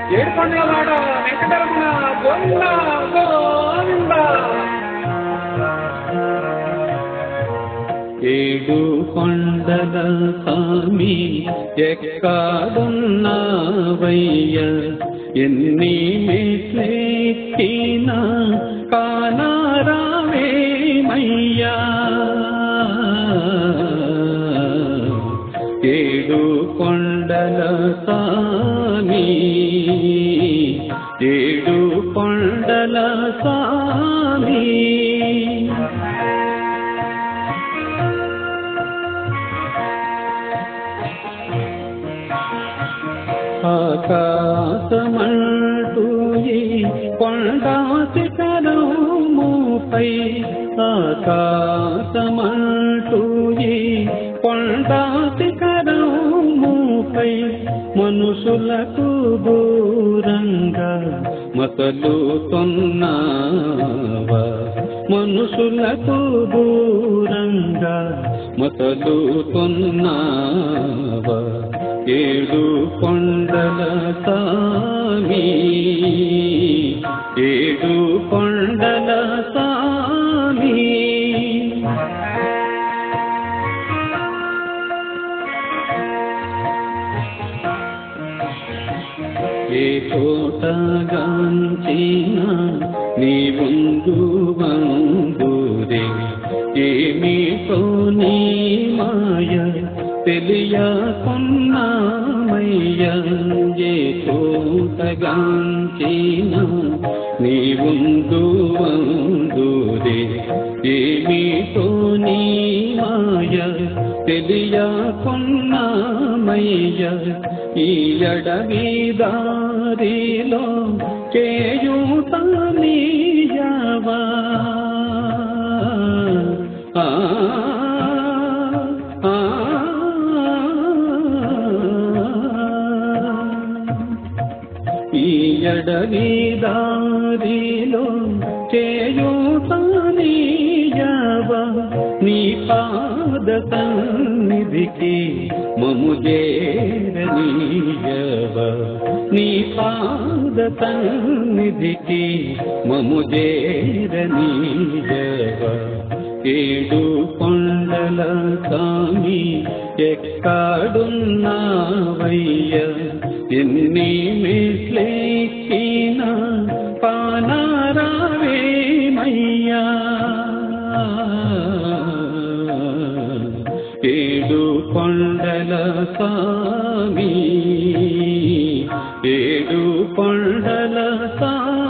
ఏడుకొండల వాడ వెంకటరమణ గోవింద గోవింద ఏడు కొండల స్వామి ఎక్కడున్నావయ్య ఎన్ని మెట్లెక్కినా కానారావేమయ్యా ఏడు కొండల స్వామి ఏడు కొండల స్వామి ఆకాశమంటూ ఈ కొండా శిఖరముపై ఆకాశమంటూ ఈ కొండా శిఖరముపై మనుషులకు దూరంగా మసలుతున్నావా మనుషులకు దూరంగా మసలుతున్నావా ఏడు కొండల సామి ఏడు కొండల సామి ఏ తోటగాంచిన నీ ముందు వందురే ఏమిటో నీ మాయ తెలియకున్నామయ్య ఏ తోటగాంచిన నీ ముందు వందురే ఏమిటో నీ మాయ తెలియకున్నామయ్య ఈ అడవి దారిలో చేయూతనీయవా ఆ ఆ ఈ అడవి దారిలో చేయూతనీయవా నీ పాద సన్నిధికి మము చేరనీయవ నీ పాద సన్నిధికి మము చేరనీయవ ఏడు కొండల స్వామి ఎక్కడున్నావయ్య ఎన్ని మెట్లెక్కినా పానారావేమయ్యా ఏడు కొండల స్వామి ఏడు కొండల స్వామి